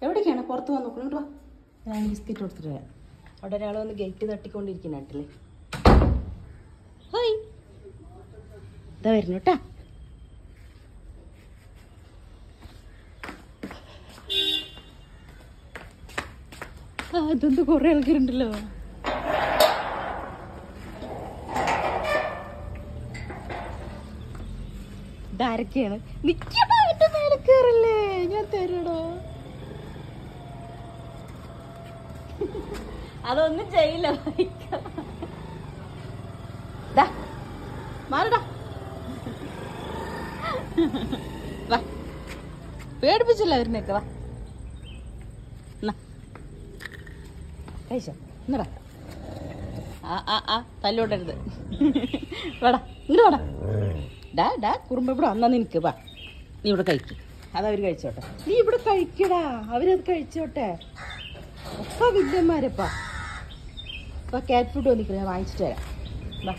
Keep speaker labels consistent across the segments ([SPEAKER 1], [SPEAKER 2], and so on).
[SPEAKER 1] എവിടേക്കാണ് പുറത്ത് വന്ന് നോക്കണം വാ ഞാൻ ബിസ്ക്കറ്റ് കൊടുത്തിട്ട് വരാം അവിടെ ഒരാൾ വന്ന് ഗേറ്റ് തട്ടിക്കൊണ്ടിരിക്കുന്ന കേട്ടില്ലേ ഹോയ് ഇതാ വരുന്നു കേട്ടാ ആ ഇതെന്ത് കുറെ ആൾക്കാരുണ്ടല്ലോ ഇതാരൊക്കെയാണ് നിക്കടാ എന്റെ മേലെ കയറല്ലേ ഞാൻ തരണോ അതൊന്നും ചെയ്യില്ല വൈക്ക. ദാ, മാറടാ വാ പേടിപ്പിച്ചില്ല അവരിനൊക്കെ വാ എന്നാ. കഴിച്ചോ എന്നടാ ആ ആ ആ തല്ലോടരുത് വാടാ ഇങ്ങോട്ട് വാടാ ഡാ ഡാ കുറുമ്പ ഇവിടെ വന്നാ നിനക്ക് വാ നീ ഇവിടെ കഴിക്ക് അതവർ കഴിച്ചോട്ടെ നീ ഇവിടെ കഴിക്കടാ അവരത് കഴിച്ചോട്ടെ ഒക്കെ വില്ലന്മാരപ്പാ ഇപ്പൊ കാറ്റ് ഫുഡ് വന്നിട്ട് ഞാൻ വാങ്ങിച്ചിട്ട് വരാം വാ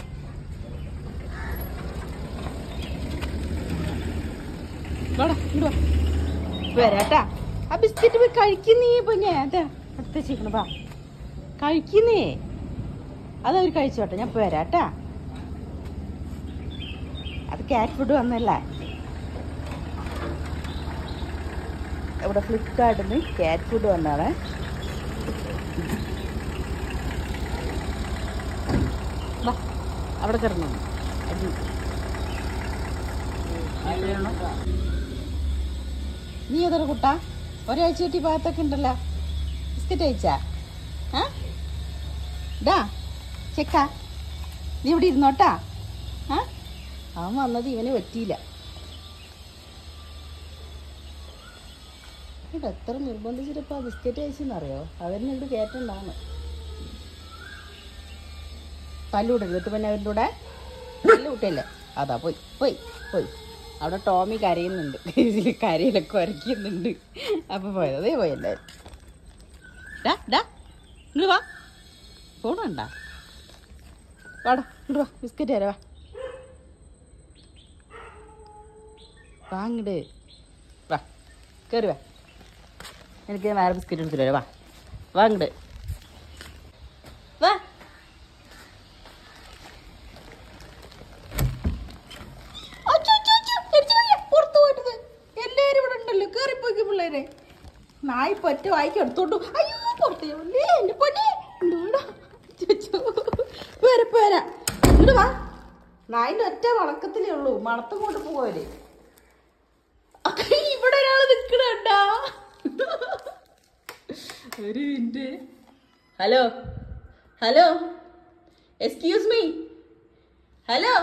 [SPEAKER 1] വാടാ ഇങ്ങോട്ട് വാ ഇപ്പൊ വരാട്ടാ ആ ബിസ്ക്കറ്റ് പോയി കഴിക്കുന്നേ പൊന്നെ അതാ അടുത്ത ചെയ്യണം വാ കഴിക്കുന്നേ അതവർ കഴിച്ചോട്ടെ ഞാൻ ഇപ്പൊ വരാട്ടാ അത് കാറ്റ് ഫുഡ് വന്നല്ലേ ഇവിടെ ഫ്ലിപ്കാർട്ടിൽ നിന്ന് കാറ്റ് ഫുഡ് വന്നാണ് വാ അവിടെ കിടന്നു അടി നീ ഏതൊരു കുട്ടാ ഒരാഴ്ച കിട്ടി ഭാഗത്തൊക്കെ ഉണ്ടല്ലോ ബിസ്ക്കറ്റ് അയച്ചാ ആ ഡാ ചെക്ക നീ ഇവിടെ ഇരുന്നോട്ടാ ആ അവൻ വന്നത് ഇവന് പറ്റിയില്ല ഇവിടെ എത്ര നിർബന്ധിച്ചിട്ടിപ്പോ ബിസ്ക്കറ്റ് കഴിച്ചെന്നറിയോ അവരിന് ഇവിടെ കയറ്റുണ്ടാണ് തല്ലൂടരുത് എന്നിട്ട് പിന്നെ അവരുടെ കൂടെ തല്ലൂട്ടല്ലേ അതാ പോയി പോയി പോയി അവിടെ ടോമി കരയുന്നുണ്ട് ഇതിൽ കരയിലൊക്കെ വരയ്ക്കുന്നുണ്ട് അപ്പൊ പോയത് അതേ പോയി എല്ലാവരും ഡാ ഡാ ഇങ്ങോട്ട് വാ ഫോൺ കണ്ടാ വാടാ ഇങ്ങോട്ട് വാ ബിസ്ക്കറ്റ് തരാം വാ വാങ്ങട് വാ കയറി വാ എനിക്ക് വേറെ ബിസ്ക്കറ്റ് എടുത്തിട്ട് വരാം വാ വാങ്ങട് വാ അച്ചോ, അച്ചോ, അച്ചോ, എനിക്ക് വയ്യ, പുറത്ത് പോരുത്. എല്ലാരും ഇവിടെ ഉണ്ടല്ലോ കേറിപ്പോയിക്ക് പിള്ളേരെ നായി പറ്റ വായിക്ക് എടുത്തോണ്ടു അയ്യോ പുറത്ത് പോവല്ലേ, എന്റെ പൊന്നേ. ഇങ്ങോട്ട് വാടാ. അച്ചോ, പോരാ പോരാ ഇങ്ങോട്ട് വാ നായിന്റെ ഒറ്റ വളക്കത്തിലേ ഉള്ളൂ മണത്തും കൊണ്ട് പോവര് ഇവിടെ ഒരാള് നിക്കണണ്ടാ ഒരു minute hello hello excuse me hello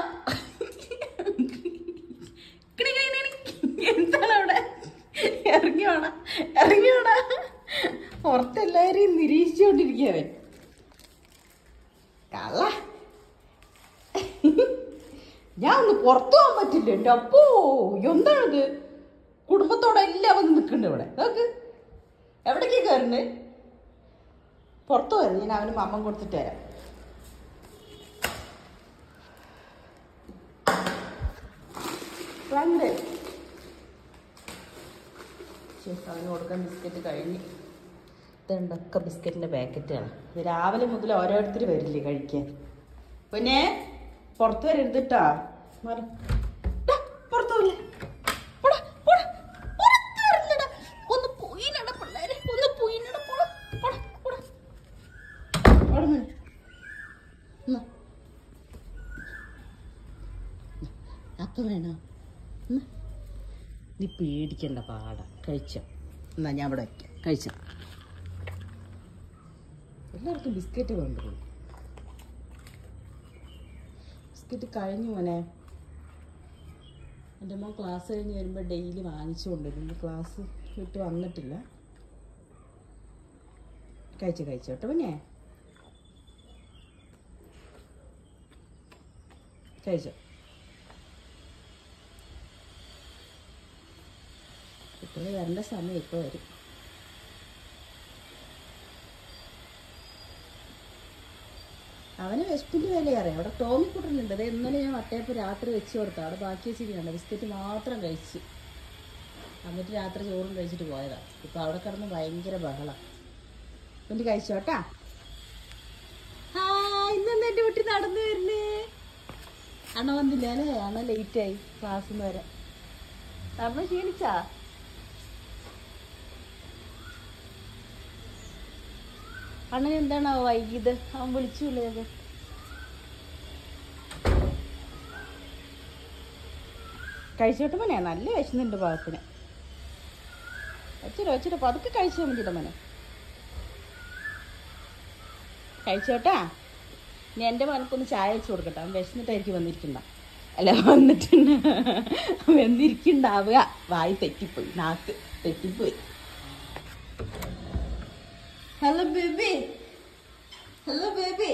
[SPEAKER 1] എന്താണ് അവിടെ ഇറങ്ങി വേണം ഇറങ്ങി വേണം പുറത്തെല്ലാവരെയും നിരീക്ഷിച്ചുകൊണ്ടിരിക്കവൻ കള്ള ഞാൻ ഒന്ന് പുറത്തു പോകാൻ പറ്റില്ല എൻ്റെ അപ്പോ എന്താണിത് കുടുംബത്തോടെ എല്ലാം വന്ന് നിൽക്കുന്നുണ്ട് ഇവിടെ നോക്ക് എവിടേക്കാ കയറുന്നത് പുറത്തു വരുന്നു ഞാൻ അവന് മമ്മം കൊടുത്തിട്ട് തരാം രണ്ട് ശരി അവന് കൊടുക്കാൻ ബിസ്ക്കറ്റ് കഴിഞ്ഞ് ഇതുണ്ടൊക്കെ ബിസ്ക്കറ്റിൻ്റെ പാക്കറ്റാണ് ഇത് രാവിലെ മുതൽ ഓരോരുത്തർ വരില്ലേ കഴിക്കാൻ പിന്നെ പുറത്ത് വരരുത് കേട്ടാ മാറ്. ടാ, പുറത്ത് വരില്ലേ പോടാ, പോടാ. പുറത്ത് വരില്ലടാ. ഒന്ന് പോയിനടാ പിള്ളേരെ ഒന്ന് പോയിനടാ പോടാ പോടാ പോടാ അവിടെ നിന്ന്. എന്നാ. അപ്പം വേണോ എന്നാ. നീ പേടിക്കണ്ട പാട കഴിച്ചോ എന്നാ ഞാൻ അവിടെ വയ്ക്കാം കഴിച്ചോ എല്ലാവർക്കും ബിസ്ക്കറ്റ് വേണ്ടത് ബിസ്ക്കറ്റ് കഴിഞ്ഞു മോനെ എൻ്റെ മോൻ ക്ലാസ് കഴിഞ്ഞ് വരുമ്പോൾ ഡെയിലി വാങ്ങിച്ചു കൊണ്ടുവരും ഇന്ന് ക്ലാസ് വിട്ട് വന്നിട്ടില്ല കഴിച്ചു കഴിച്ചോട്ടെ പിന്നെ കഴിച്ചോ കുട്ടികൾ വരേണ്ട സമയം ഇപ്പോൾ വരും അവന് വിശപ്പിൻ്റെ വില അറിയാം അവിടെ ടോമി കുട്ടനുണ്ട് അത് ഇന്നലെ ഞാൻ വട്ടയപ്പ് രാത്രി വെച്ച് കൊടുത്തു അവിടെ ബാക്കി വെച്ചിരിക്കണ്ട ബിസ്ക്കറ്റ് മാത്രം കഴിച്ച് എന്നിട്ട് രാത്രി ചോറും കഴിച്ചിട്ട് പോയതാ ഇപ്പൊ അവിടെ കിടന്ന് ഭയങ്കര ബഹളം ഒന്ന് കഴിച്ചോട്ടാ ആ ഇന്നെന്താ എൻ്റെ കുട്ടി നടന്നു വരുന്നേ അണ വന്നില്ല അല്ലേ അണ ലേറ്റായി ക്ലാസ്സിൽ നിന്ന് വരെ നടന്ന് ക്ഷീണിച്ചാ അണ്ണൻ എന്താണോ വൈകിയത് അവൻ വിളിച്ചില്ലേ അത് കഴിച്ചോട്ടെ മോനെ നല്ല വിശന്നുണ്ട് പാകത്തിന് വെച്ചിട്ട് വെച്ചിട്ട് പതുക്കെ കഴിച്ചാൽ മതിയുടെ മോനെ കഴിച്ചോട്ടാ ഇനി എൻ്റെ മോനക്കൊന്ന് ചായ വെച്ച് കൊടുക്കട്ടെ അവൻ വിശന്നിട്ടായിരിക്കും വന്നിരിക്കണ്ട അല്ല വന്നിട്ടുണ്ട് വന്നിരിക്കണ്ടാവുക വായി തെറ്റിപ്പോയി നാക്ക് തെറ്റിപ്പോയി hello baby hello baby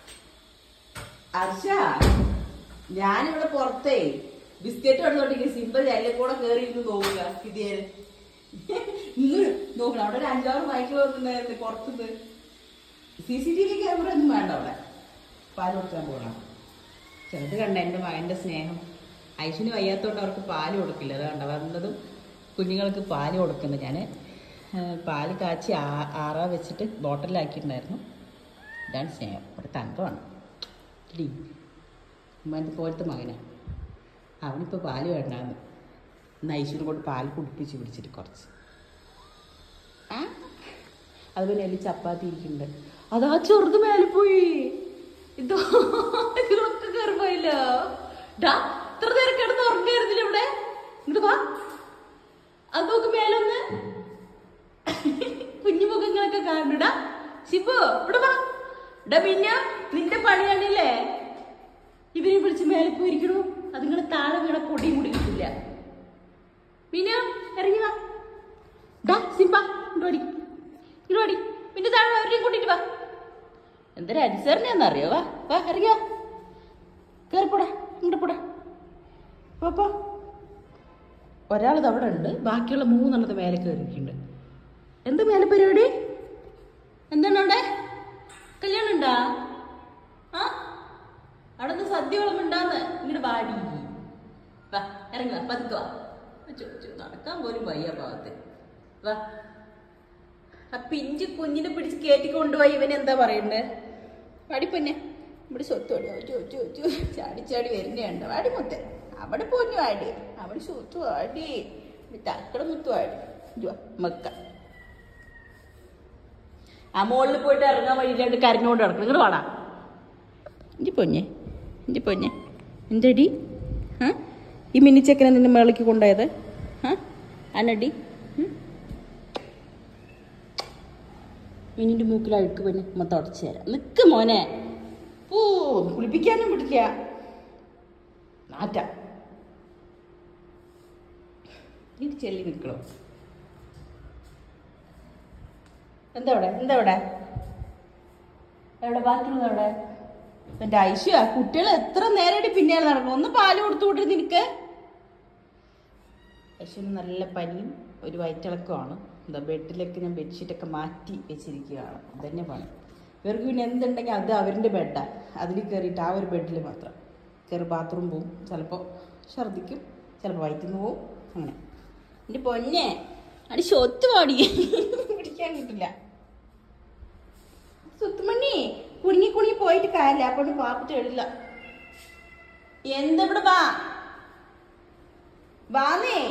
[SPEAKER 1] Arsha ഞാനിവിടെ പുറത്തേ ബിസ്ക്കറ്റ് എടുത്തോണ്ടെങ്കിൽ സിമ്പിൾ എല്ലാം കൂടെ കയറി ഇരുന്ന് നോക്കുക ഇതേരെ ഇന്ന് നോക്കണം അവിടെ ഒരു അഞ്ചാറ് മൈക്കിൾ വന്നിട്ടുണ്ടായിരുന്നു പുറത്തുനിന്ന് C C T V camera ഒന്നും വേണ്ട അവിടെ പാല് കൊടുക്കാൻ പോകണം ചിലത് കണ്ട എൻ്റെ മകൻ്റെ സ്നേഹം ഐശ്വന് വയ്യാത്തതുകൊണ്ട് അവർക്ക് പാല് കൊടുക്കില്ല അത് കണ്ട വന്നതും കുഞ്ഞുങ്ങൾക്ക് പാല് കൊടുക്കുന്നത് ഞാൻ പാല് കാച്ചി ആ ആറാ വെച്ചിട്ട് ബോട്ടിലാക്കിയിട്ടുണ്ടായിരുന്നു ഇതാണ് സ്നേഹം ഇവിടെ തങ്കമാണ് ഡി ഉമ്മാൻ്റെ പോലത്തെ മകനാണ് അവനിപ്പോൾ പാല് വേണ്ടാന്ന് ഇന്ന് ഐശ്വര്യം കൊണ്ട് പാല് കുടിപ്പിച്ച് പിടിച്ചിട്ട് കുറച്ച് ആ അതുപോലെ അതിൽ ചപ്പാത്തി ഇരിക്കുന്നുണ്ട് അതാ ചെറുത് മേലെ പോയി ഇതോ ഇതിലൊക്കെ കയറി പോയില്ലോ ഡാ ഇത്ര നേരം കിടന്ന് ഉറങ്ങായിരുന്നില്ല ഇവിടെ ഇങ്ങോട്ട് വാ അത് നോക്ക് മേലൊന്ന് കുഞ്ഞു മുഖങ്ങളൊക്കെ കാണുടാ ശിബു ഇവിടെ വാ ഡാ പിന്നെ നിന്റെ പണിയാണില്ലേ ഇവരെ വിളിച്ച് മേലെ പോയിരിക്കണു അതുങ്ങള് താഴെ വീണ പൊടിയും കൂടി കിട്ടില്ല പിന്നെ ഇറങ്ങി വാ ഡാ സിംബ ഇങ്ങോടി ഇങ്ങോടി പിന്നെ താഴെ അവരെയും കൂട്ടിട്ട് വാ എന്തൊരു അനുസരണയാന്നറിയോ വാ വാ ഇറങ്ങിയോ കയറിപ്പോടാ ഇങ്ങോട്ട് പോടാ പാപ്പാ ഒരാളത് അവിടെ ഉണ്ട് ബാക്കിയുള്ള മൂന്നെണ്ണത് മേലെ കയറിയിട്ടുണ്ട് എന്ത് മേലെ പരിപാടി എന്താണ് അവിടെ കല്യാണം ഉണ്ടാ ആ അവിടെ നിന്ന് സദ്യ വിളമ്പുണ്ടാന്ന് ഇങ്ങോട്ട് വാടി വാ ഇറങ്ങി വാ പതുക്കെ വാ ചോ, ചോ, നടക്കാൻ പോലും വയ്യ ഭാഗത്ത് വാ ആ പിഞ്ച് കുഞ്ഞിനെ പിടിച്ച് കയറ്റി കൊണ്ടുപോയി ഇവൻ എന്താ പറയണ്ടേ വാടിപ്പൊന്നെ ഇവിടെ സ്വത്ത് വാടി ചോ ചോ ചോ ചാടി ചാടി വരുന്നുണ്ട് വാടി മുത്ത അവിടെ പൊന്നു വാടി അവിടെ സ്വത്ത് വാടി തക്കട മുത്ത് വാടി ഇതുവാ മക്ക ആ മുകളിൽ പോയിട്ട് ഇറങ്ങാൻ വഴിയില്ലാണ്ട് കരഞ്ഞുകൊണ്ട് കിടക്കണം ഇങ്ങോട്ട് വാടാ എൻ്റെ പൊന്നെ എൻ്റെ പൊന്നെ എന്തടി ആ ഈ മിനിച്ചക്കനെ നിന്റെ മേളിക്ക് കൊണ്ടുപോയത് ആ അന്നടി മിനിന്റെ മൂക്കിൽ അഴുക്ക് പിന്നെ അമ്മ തുടച്ചു തരാം നിക്ക് മോനെ ഓ കുളിപ്പിക്കാനും വിടില്ല നാറ്റ ഇത് ചെല്ലി നിൽക്കണോ എന്താ ഇവിടെ എന്താ ഇവിടെ എവിടെ ബാക്കിയുള്ളത് എവിടെ എന്റെ ഐശ്വ കുട്ടികൾ എത്ര നേരമായിട്ട് പിന്നാലെ നടക്കണം ഒന്ന് പാല് കൊടുത്തു വിട്ടു നിനക്ക് ഐശ്വന് നല്ല പനിയും ഒരു വയറ്റിളക്കമാണ് എന്താ ബെഡിലൊക്കെ ഞാൻ ബെഡ്ഷീറ്റൊക്കെ മാറ്റി വെച്ചിരിക്കുകയാണ് അതന്നെ പണി ഇവർക്ക് പിന്നെ എന്തുണ്ടെങ്കിൽ അത് അവരുടെ ബെഡാണ് അതിൽ കയറിയിട്ട് ആ ഒരു ബെഡിൽ മാത്രം കയറി ബാത്റൂം പോവും ചിലപ്പോൾ ഛർദ്ദിക്കും ചിലപ്പോൾ വയറ്റിന്ന് പോവും അങ്ങനെ എൻ്റെ പൊന്നെ അടി സ്വത്ത് പാടി പിടിക്കാൻ കിട്ടില്ല സുത്തുമണി കുടുങ്ങി കുടുങ്ങി പോയിട്ട് കാര്യമില്ല അപ്പോൾ പാപ്പിട്ട് എടില്ല എന്തെവിടെ വാ വാന്നേ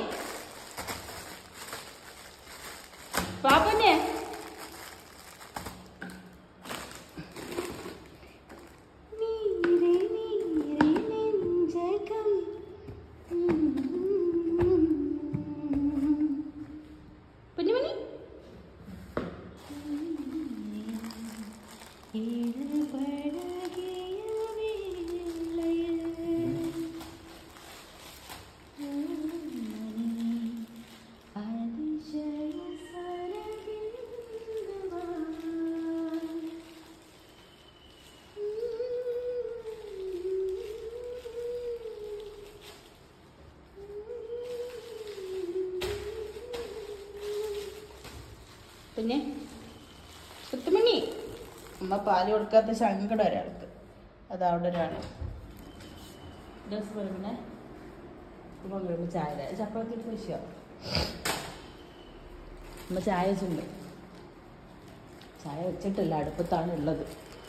[SPEAKER 1] പാപ്പന്നെ നീരെ നീരെ നെഞ്ചകം കുഞ്ഞുമണി പിന്നെ പത്തുമണി അമ്മ പാല് കൊടുക്കാത്ത സങ്കടം ഒരാൾക്ക് അത് അവിടെ ഒരാള് ദിവസം വരുമ്പോ ഇപ്പം വരുമ്പോ ചായ ചപ്പാത്തി വിഷയം അമ്മ ചായ വെച്ചിട്ടുണ്ട് ചായ വെച്ചിട്ടില്ല അടുപ്പത്താണ് ഉള്ളത്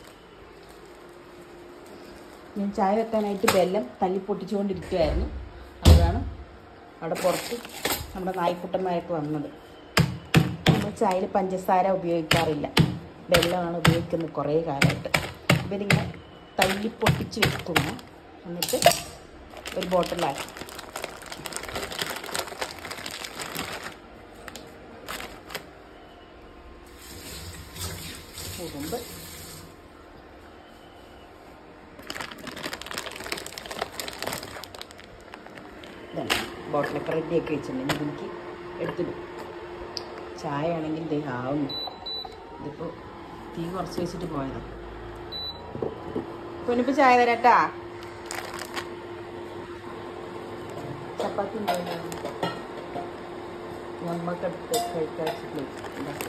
[SPEAKER 1] ഞാൻ ചായ വെക്കാനായിട്ട് ബെല്ലം തല്ലി പൊട്ടിച്ചുകൊണ്ടിരിക്കുമായിരുന്നു അപ്പോഴാണ് അവിടെ പുറത്ത് നമ്മുടെ നായ്ക്കുട്ടന്മാരൊക്കെ വന്നത് നമ്മൾ ചായയിൽ പഞ്ചസാര ഉപയോഗിക്കാറില്ല വെള്ളമാണ് ഉപയോഗിക്കുന്നത് കുറേ കാലമായിട്ട് ഇവരിങ്ങനെ തല്ലി പൊട്ടിച്ച് വെക്കുന്നു എന്നിട്ട് ഒരു ബോട്ടിലാക്കി ഉറുമ്പ് ഇതാണ് ബോട്ടിലൊക്കെ റെഡിയാക്കി വെച്ചിട്ടുണ്ടെങ്കിൽ എനിക്ക് എടുത്തിടും ചായ ആണെങ്കിൽ ദേ ആവുന്നു ഇതിപ്പോൾ തീ കുറച്ച് വെച്ചിട്ട് പോയതാണ് പൊന്നിപ്പോൾ ചായ തരാട്ടാ ചപ്പാത്തി ഉണ്ടായിരുന്നു നമ്മക്കെടുത്ത് കഴിക്കാൻ ഉണ്ടാക്കി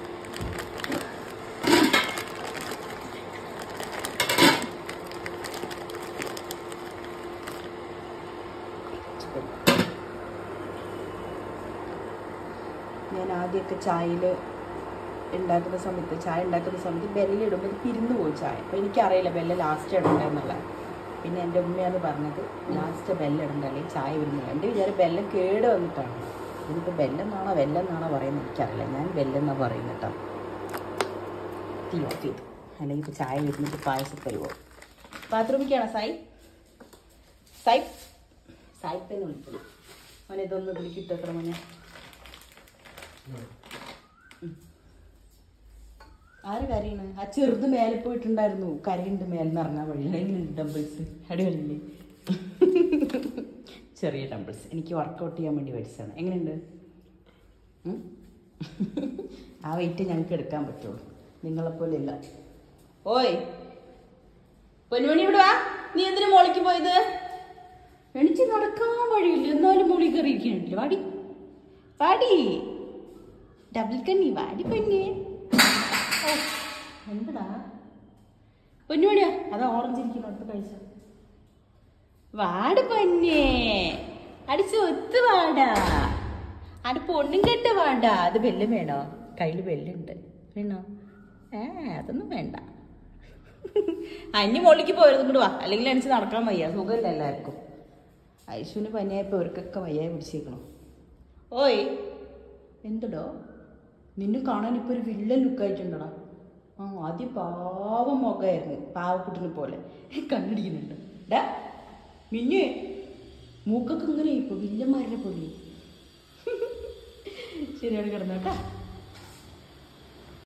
[SPEAKER 1] ഞാൻ ആദ്യമൊക്കെ ചായയിൽ ഉണ്ടാക്കുന്ന സമയത്ത് ചായ ഉണ്ടാക്കുന്ന സമയത്ത് ബെല്ലിടുമ്പോൾ ഇത് പിരിന്നു പോയി ചായ അപ്പോൾ എനിക്കറിയില്ല ബെല്ല ലാസ്റ്റ് ഇടണ്ടെന്നുള്ളത് പിന്നെ എൻ്റെ ഉമ്മയാണ് പറഞ്ഞത് ലാസ്റ്റ് ബെല്ലിടണ്ട അല്ലെങ്കിൽ ചായ വരുന്നില്ല എൻ്റെ വിചാരം ബെല്ലം കേട് വന്നിട്ടാണ് ഇതിപ്പോൾ ബെല്ലെന്നാണോ വെല്ലെന്നാണോ പറയുന്നത് എനിക്കറിയില്ല ഞാൻ ബെല്ലെന്നാണ് പറയുന്നത് കേട്ടോ തീ ഓഫ് ചെയ്തു അല്ലെങ്കിൽ ഇപ്പോൾ ചായ വരുന്നിട്ട് പായസം തരുമോ ബാത്റൂമിലേക്കാണോ സായി സായി സായിപ്പെന്ന് വിളിക്കണം മോനെ ഇതൊന്ന് ഇതിലേക്ക് ഇട്ടത്ര മോനെ ആര് കരയാണ് ആ ചെറുത് മേലെ പോയിട്ടുണ്ടായിരുന്നു കരയുണ്ട് മേലെന്ന് ഇറങ്ങാൻ വഴി എങ്ങനെയുണ്ട് ഡംബിൾസ് അടിപൊളിയില്ലേ ചെറിയ ഡംബിൾസ് എനിക്ക് വർക്കൗട്ട് ചെയ്യാൻ വേണ്ടി മേടിച്ചതാണ് എങ്ങനെയുണ്ട് ഉം? ആ വെയിറ്റ് ഞങ്ങൾക്ക് എടുക്കാൻ പറ്റുള്ളൂ നിങ്ങളെപ്പോലെ ഇല്ല ഓയ് പൊന്നുമണി ഇവിടെ വാ നീ എന്തിനു മോളിക്ക് പോയത് എണിച്ച് നടക്കാൻ വഴിയില്ല എന്നാലും മോളി കയറിയിരിക്കണില്ല വാടി വാടി ഡബിൾ കണ്ണി വാടി പൊന്നെ ഓ, എന്തടാ പൊന്നുമണിയാ അതാ ഓറഞ്ച് ഇരിക്കുന്നു അടുത്ത് കഴിച്ച വാട് പൊന്നെ അടിച്ച് ഒത്തു വാടാ അട് പൊണ്ണും കെട്ട് വാടാ അത് ബെല്ലും വേണോ കയ്യിൽ ബെല്ലുണ്ട് വേണോ ഏ അതൊന്നും വേണ്ട അഞ്ഞു മുകളിലേക്ക് പോയിരുന്നു ഇങ്ങോട്ട് വാ അല്ലെങ്കിൽ അടിച്ച് നടക്കാൻ വയ്യ സുഖമില്ല എല്ലാവർക്കും ഐശുവിന് പനിയായപ്പോൾ ഇവർക്കൊക്കെ വയ്യായി പിടിച്ചേക്കണം ഓയ് എന്തടോ നിന്നെ കാണാൻ ഇപ്പോൾ ഒരു വില്ലൻ ലുക്കായിട്ടുണ്ടടാ ആ ആദ്യം പാവം മുഖമായിരുന്നു പാവക്കുട്ടിനെ പോലെ കണ്ണടിക്കുന്നുണ്ട് ഡാ മിന്നു മൂക്കൊക്കെ ഇങ്ങനെ ഇപ്പോൾ വില്ലന്മാരുടെ പോലെ ശരിയാണ് കിടന്നോട്ടാ